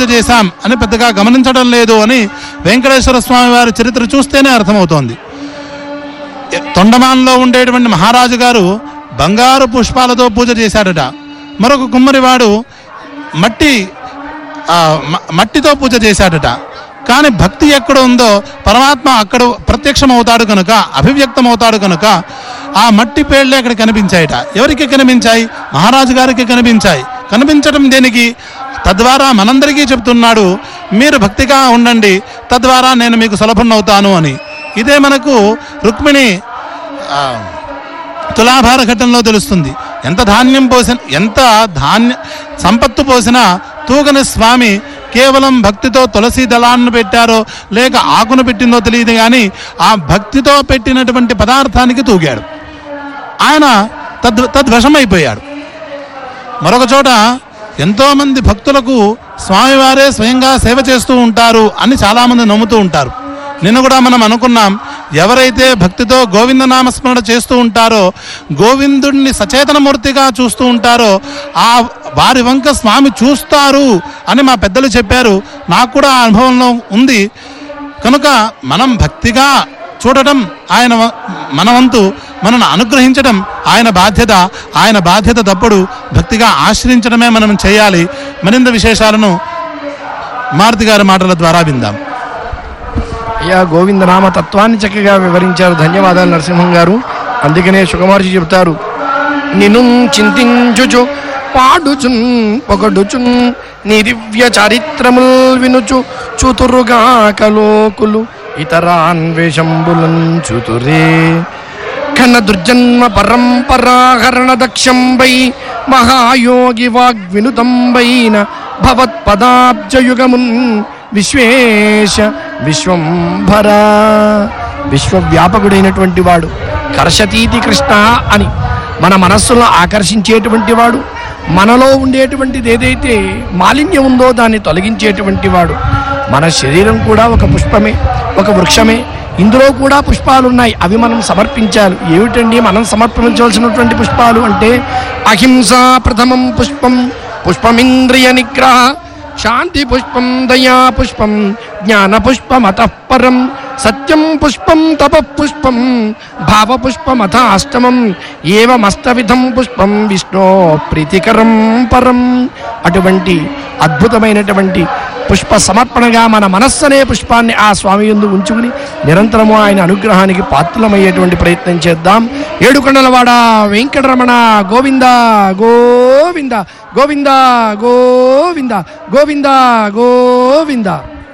చేశాం అని పెద్దగా గమనించడం లేదు అని వెంకటేశ్వర స్వామి వారి చరిత్ర చూస్తేనే అర్థమవుతోంది తొండమాన్లో ఉండేటువంటి మహారాజు గారు బంగారు పుష్పాలతో పూజ చేశాడట మరొక కుమ్మరివాడు మట్టి ఆ, మ- మట్టితో పూజ చేశాడట కానీ భక్తి ఎక్కడ ఉందో పరమాత్మ అక్కడ ప్రత్యక్షం అవుతాడు కనుక అభివ్యక్తం అవుతాడు కనుక ఆ మట్టి పేర్లే అక్కడ కనిపించాయట ఎవరికి కనిపించాయి మహారాజు గారికి కనిపించాయి కనిపించడం దేనికి తద్వారా మనందరికీ చెప్తున్నాడు మీరు భక్తిగా ఉండండి తద్వారా నేను మీకు సులభనవుతాను అని ఇదే మనకు రుక్మిణి ఆ, తులాభార ఘట్టంలో తెలుస్తుంది ఎంత ధాన్యం పోసిన ఎంత ధాన్య సంపత్తు పోసినా తూగని స్వామి కేవలం భక్తితో తులసి దళాన్ని పెట్టారో లేక ఆకును పెట్టిందో తెలియదు కానీ ఆ భక్తితో పెట్టినటువంటి పదార్థానికి తూగాడు ఆయన తద్ తద్వశమైపోయాడు మరొక చోట ఎంతోమంది భక్తులకు స్వామివారే స్వయంగా సేవ చేస్తూ ఉంటారు అని చాలామంది నమ్ముతూ ఉంటారు నిన్న కూడా మనం అనుకున్నాం ఎవరైతే భక్తితో గోవింద నామస్మరణ చేస్తూ ఉంటారో గోవిందుడిని సచేతనమూర్తిగా చూస్తూ ఉంటారో ఆ వారి వంక స్వామి చూస్తారు అని మా పెద్దలు చెప్పారు నాకు కూడా ఆ అనుభవంలో ఉంది కనుక మనం భక్తిగా చూడటం ఆయన వ- మన వంతు మనను అనుగ్రహించడం ఆయన బాధ్యత ఆయన బాధ్యత తప్పుడు భక్తిగా ఆశ్రయించడమే మనం చేయాలి మరింత విశేషాలను మారుతి గారి మాటల ద్వారా విందాం అయ్యా గోవిందనామ తత్వాన్ని చక్కగా వివరించారు ధన్యవాదాలు నరసింహం గారు అందుకనే సుకుమార్జీ చెబుతారు నిను చింతించుచు పాడుచున్ పొగడుచున్ నిరివ్య చారిత్రముల్ వినుచు చూతురుగా కలోకులు ఇతరాన్వేషంబులం చూతురే ఘన దుర్జన్మ పరంపరాహరణ దక్షంబై మహాయోగి వాగ్వినుతంబైన భవత్పదాబ్జయుగమున్ విశ్వేశ విశ్వంభర విశ్వవ్యాపకుడైనటువంటి వాడు కర్షతీతి కృష్ణ అని మన మనస్సులో ఆకర్షించేటువంటి వాడు మనలో ఉండేటువంటిది ఏదైతే మాలిన్యం ఉందో దాన్ని తొలగించేటువంటి వాడు మన శరీరం కూడా ఒక పుష్పమే ఒక వృక్షమే ఇందులో కూడా పుష్పాలు ఉన్నాయి అవి మనం సమర్పించాలి ఏమిటండి మనం సమర్పించవలసినటువంటి పుష్పాలు అంటే అహింస ప్రథమం పుష్పం పుష్పమింద్రియ నిగ్రహ శాంతి పుష్పం దయా పుష్పం జ్ఞాన పుష్పం పరం సత్యం పుష్పం తప పుష్పం భావ పుష్పం అథ అష్టమం ఏవమస్తవిధం పుష్పం విష్ణో ప్రీతికరం పరం అటువంటి అద్భుతమైనటువంటి పుష్ప సమర్పణగా మన మనస్సు అనే పుష్పాన్ని ఆ స్వామి యందు ఉంచుకుని నిరంతరము ఆయన అనుగ్రహానికి పాత్రలమయ్యేటువంటి ప్రయత్నం చేద్దాం ఏడుకొండలవాడ వెంకటరమణ గోవింద గోవింద గోవింద గోవింద గోవింద గోవింద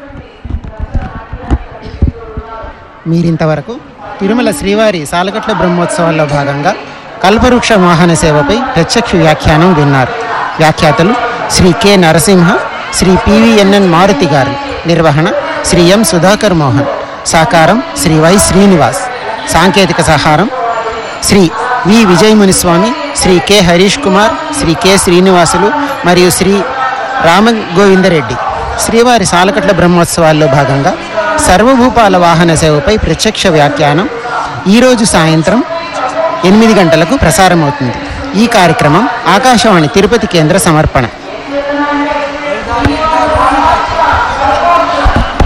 మీరింతవరకు తిరుమల శ్రీవారి సాలగట్ల బ్రహ్మోత్సవాల్లో భాగంగా కల్పవృక్ష వాహన సేవపై ప్రత్యక్ష వ్యాఖ్యానం విన్నారు వ్యాఖ్యాతలు శ్రీ కె నరసింహ శ్రీ పివిఎన్ఎన్ మారుతి గారు నిర్వహణ శ్రీ ఎం సుధాకర్ మోహన్ సాకారం శ్రీ వై శ్రీనివాస్ సాంకేతిక సహారం Sri V Vijayamuniswamy Sri K Harish Kumar Sri K Srinivasulu మరియు శ్రీ రామ గోవిందరెడ్డి శ్రీవారి సాలకట్ల బ్రహ్మోత్సవాల్లో భాగంగా సర్వభూపాల వాహన సేవపై ప్రత్యక్ష వ్యాఖ్యానం ఈరోజు సాయంత్రం ఎనిమిది గంటలకు ప్రసారమవుతుంది ఈ కార్యక్రమం ఆకాశవాణి తిరుపతి కేంద్ర సమర్పణ